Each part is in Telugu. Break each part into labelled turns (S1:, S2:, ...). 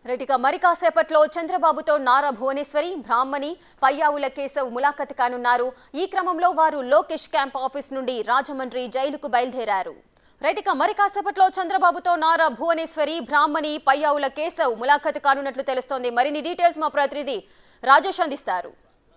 S1: రెడ్డిగా మరి కాసేపట్లో చంద్రబాబుతో నారా భువనేశ్వరి బ్రాహ్మణి పయ్యావుల కేశవ్ ములాఖత్ కానున్నారు ఈ క్రమంలో వారు లోకేష్ క్యాంప్ ఆఫీస్ నుండి రాజమండ్రి జైలుకు బయలుదేరారు రైటిక మరి కాసేపట్లో చంద్రబాబుతో నారా భువనేశ్వరి బ్రాహ్మణి పయ్యావుల కేశవ్ ములాఖత్ కానున్నట్లు తెలుస్తోంది మరిన్ని డీటెయిల్స్ మా ప్రతినిధి రాజేష్ అందిస్తారు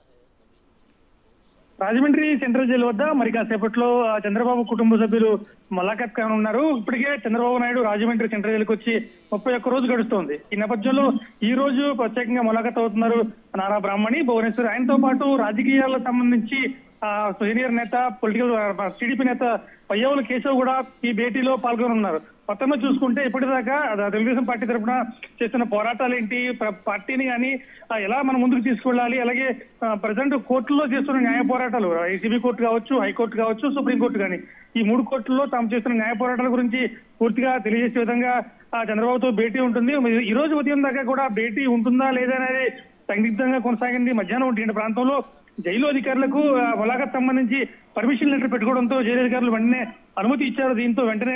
S2: రాజమండ్రి సెంట్రల్ జైలు వద్ద మరి కాసేపట్లో ఆ, చంద్రబాబు కుటుంబ సభ్యులు ములాఖత్ కానున్నారు ఇప్పటికే చంద్రబాబు నాయుడు రాజమండ్రి సెంట్రల్ జైలుకి వచ్చి ముప్పై ఒక్క రోజు గడుస్తోంది ఈ నేపథ్యంలో ఈ రోజు ప్రత్యేకంగా ములాఖత్ అవుతున్నారు నారా బ్రాహ్మణి భువనేశ్వర్ ఆయనతో పాటు రాజకీయాలకు సంబంధించి ఆ, సీనియర్ నేత పొలిటికల్ టీడీపీ నేత పయ్యవుల కేశవ్ కూడా ఈ భేటీలో పాల్గొనున్నారు మొత్తంగా చూసుకుంటే ఇప్పటిదాకా ఆ, తెలుగుదేశం పార్టీ తరఫున చేస్తున్న పోరాటాలు ఏంటి ప్ర- పార్టీని కానీ ఆ, ఎలా మనం ముందుకు తీసుకెళ్ళాలి అలాగే ప్రజెంట్ కోర్టులో చేస్తున్న న్యాయ పోరాటాలు ఏసీబీ కోర్టు కావచ్చు హైకోర్టు కావచ్చు సుప్రీంకోర్టు కానీ ఈ మూడు కోర్టుల్లో తాము చేస్తున్న న్యాయ పోరాటాల గురించి పూర్తిగా తెలియజేసే విధంగా ఆ, చంద్రబాబుతో భేటీ ఉంటుంది ఈ రోజు ఉదయం దాకా కూడా భేటీ ఉంటుందా లేదా అనేది సందిగ్ధంగా కొనసాగింది మధ్యాహ్నం ఒంటి గంట ప్రాంతంలో జైలు అధికారులకు ఆ, ములాఖత్ సంబంధించి పర్మిషన్ లెటర్ పెట్టుకోవడంతో జైలు అధికారులు వెంటనే అనుమతి ఇచ్చారు దీంతో వెంటనే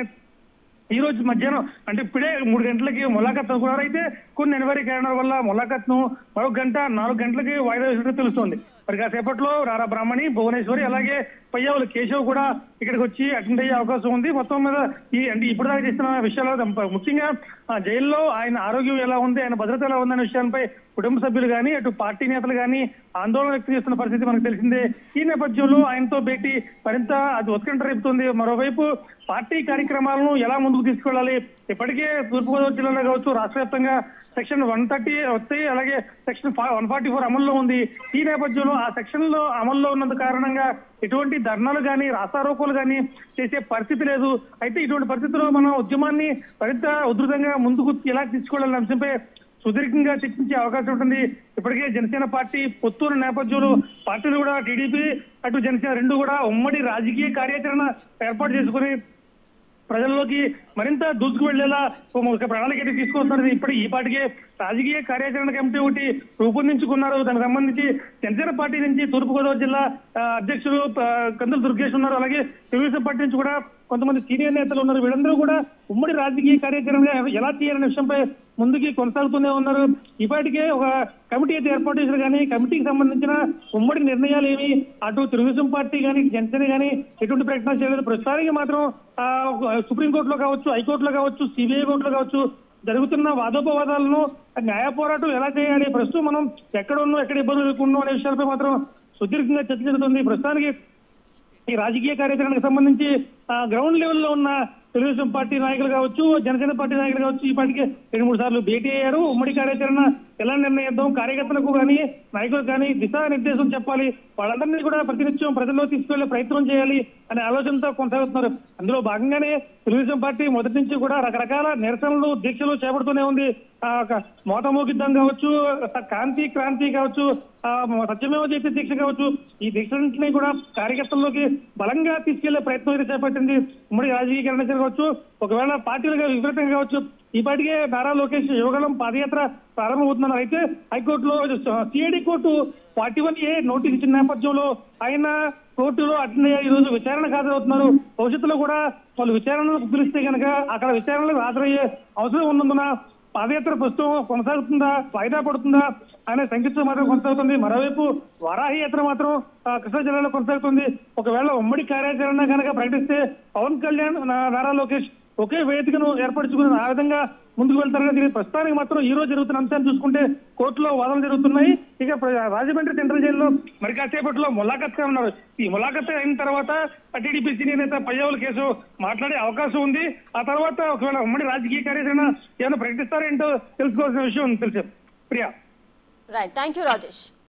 S2: ఈ రోజు మధ్యాహ్నం అంటే ఇప్పుడే మూడు గంటలకి ములాఖత్ అనుకున్నారు అయితే కొన్ని అనివార్య కారణాల వల్ల ములాఖత్ ను మరొక గంట నాలుగు గంటలకి వాయిదా వేసినట్టు తెలుస్తోంది మరి కాసేపట్లో రారా బ్రాహ్మణి భువనేశ్వరి అలాగే పయ్యావుల కేశవ్ కూడా ఇక్కడికి వచ్చి అటెండ్ అయ్యే అవకాశం ఉంది మొత్తం మీద ఈ అంటే ఇప్పుడు దాకా చేస్తున్న విషయాలు ముఖ్యంగా ఆ, జైల్లో ఆయన ఆరోగ్యం ఎలా ఉంది ఆయన భద్రత ఎలా ఉందనే విషయాలపై కుటుంబ సభ్యులు కానీ అటు పార్టీ నేతలు కానీ ఆందోళన వ్యక్తం చేస్తున్న పరిస్థితి మనకు తెలిసిందే ఈ నేపథ్యంలో ఆయనతో భేటీ మరింత అది ఉత్కంఠ రేపుతుంది మరోవైపు పార్టీ కార్యక్రమాలను ఎలా ముందుకు తీసుకెళ్లాలి ఇప్పటికే తూర్పుగోదావరి జిల్లాలో కావచ్చు రాష్ట్ర వ్యాప్తంగా సెక్షన్ వన్ థర్టీ వస్తాయి అలాగే సెక్షన్ వన్ ఫార్టీ ఫోర్ అమల్లో ఉంది ఈ నేపథ్యంలో ఆ సెక్షన్ లో అమల్లో ఉన్నందు కారణంగా ఎటువంటి ధర్నాలు కానీ రాస్తారోకోలు కానీ చేసే పరిస్థితి లేదు అయితే ఇటువంటి పరిస్థితుల్లో మనం ఉద్యమాన్ని మరింత ఉధృతంగా ముందుకు ఎలా తీసుకెళ్లాలనే అంశంపై సుదీర్ఘంగా చర్చించే అవకాశం ఉంటుంది ఇప్పటికే జనసేన పార్టీ పొత్తున్న నేపథ్యంలో పార్టీలు కూడా టీడీపీ అటు జనసేన రెండు కూడా ఉమ్మడి రాజకీయ కార్యాచరణ ఏర్పాటు చేసుకుని ప్రజల్లోకి మరింత దూసుకు వెళ్లేలా ఒక ప్రణాళిక అయితే తీసుకొస్తున్నది ఇప్పుడు ఈ పాటికే రాజకీయ కార్యాచరణ కమిటీ ఒకటి రూపొందించుకున్నారు దానికి సంబంధించి జనసేన పార్టీ నుంచి తూర్పుగోదావరి జిల్లా ఆ, అధ్యక్షులు ఆ, కందుల దుర్గేష్ ఉన్నారు అలాగే తెలుగుదేశం పార్టీ నుంచి కూడా కొంతమంది సీనియర్ నేతలు ఉన్నారు వీళ్ళందరూ కూడా ఉమ్మడి రాజకీయ కార్యాచరణ ఎలా చేయాలనే విషయంపై ముందుకి కొనసాగుతూనే ఉన్నారు ఇప్పటికే ఒక కమిటీ అయితే ఏర్పాటు చేశారు కానీ కమిటీకి సంబంధించిన ఉమ్మడి నిర్ణయాలు ఏమి అటు తెలుగుదేశం పార్టీ కానీ జనసేన కానీ ఎటువంటి ప్రయత్నాలు చేయలేదు ప్రస్తుతానికి మాత్రం ఆ, సుప్రీంకోర్టులో కావచ్చు హైకోర్టులో కావచ్చు సిబిఐ కోర్టులో కావచ్చు జరుగుతున్న వాదోపవాదాలను న్యాయ పోరాటం ఎలా చేయాలి ప్రస్తుతం మనం ఎక్కడ ఉన్నాం ఎక్కడ ఇబ్బందులు ఎదుర్కొన్నాం అనే విషయాలపై మాత్రం సుదీర్ఘంగా చర్చ జరుగుతుంది ప్రస్తుతానికి ఈ రాజకీయ కార్యాచరణకు సంబంధించి ఆ, గ్రౌండ్ లెవెల్లో ఉన్న తెలుగుదేశం పార్టీ నాయకులు కావచ్చు జనసేన పార్టీ నాయకులు కావచ్చు ఈ పార్టీకి రెండు మూడు సార్లు భేటీ అయ్యారు ఉమ్మడి కార్యాచరణ ఎలా నిర్ణయిద్దాం కార్యకర్తలకు కానీ నాయకులకు కానీ దిశానిర్దేశం చెప్పాలి వాళ్ళందరినీ కూడా ప్రతినిత్యం ప్రజల్లో తీసుకెళ్లే ప్రయత్నం చేయాలి అనే ఆలోచనతో కొనసాగుతున్నారు అందులో భాగంగానే తెలుగుదేశం పార్టీ మొదటి నుంచి కూడా రకరకాల నిరసనలు దీక్షలు చేపడుతూనే ఉంది ఆ, ఒక మోతమోగిద్దం కావచ్చు కాంతి క్రాంతి కావచ్చు ఆ, సత్యమేవ జయతే దీక్ష కావచ్చు ఈ దీక్షలన్నింటినీ కూడా కార్యకర్తల్లోకి బలంగా తీసుకెళ్లే ప్రయత్నం అయితే చేపట్టింది ఉమ్మడి రాజకీయ కార్యాచరణ కావచ్చు ఒకవేళ పార్టీలుగా విపరీతంగా కావచ్చు ఈ పాటికే నారా లోకేష్ యువగలం పాదయాత్ర ప్రారంభమవుతున్నారు అయితే హైకోర్టులో CID court forty one A notice ఇచ్చిన నేపథ్యంలో ఆయన కోర్టులో అటెండ్ అయ్యే ఈ రోజు విచారణకు హాజరవుతున్నారు భవిష్యత్తులో కూడా వాళ్ళు విచారణకు పిలిస్తే కనుక అక్కడ విచారణలకు హాజరయ్యే అవసరం ఉన్నందున పాదయాత్ర ప్రస్తుతం కొనసాగుతుందా వాయిదా పడుతుందా అనే సంకేతం మాత్రం కొనసాగుతుంది మరోవైపు వారాహి యాత్ర మాత్రం ఆ, కృష్ణా జిల్లాలో కొనసాగుతుంది ఒకవేళ ఉమ్మడి కార్యాచరణ కనుక ప్రకటిస్తే పవన్ కళ్యాణ్ నా- నారా లోకేష్ ఒకే వేదికను ఏర్పరచుకుని ఆ విధంగా ముందుకు వెళ్తారని దీని ప్రస్తుతానికి మాత్రం ఈ రోజు జరుగుతున్న అంశాన్ని చూసుకుంటే కోర్టులో వాదనలు జరుగుతున్నాయి ఇక ప్ర- రాజమండ్రి సెంట్రల్ జైల్లో మరి కాసేపట్లో ములాఖత్ గా ఉన్నారు ఈ ములాఖత్ అయిన తర్వాత టీడీపీ సీనియర్ నేత పయ్యావుల కేసు మాట్లాడే అవకాశం ఉంది ఆ తర్వాత ఒకవేళ ఉమ్మడి రాజకీయ కార్యాచరణ ఏమైనా ప్రకటిస్తారేంటో తెలుసుకోవాల్సిన విషయం తెలుసు Priya
S1: right thank you Rajesh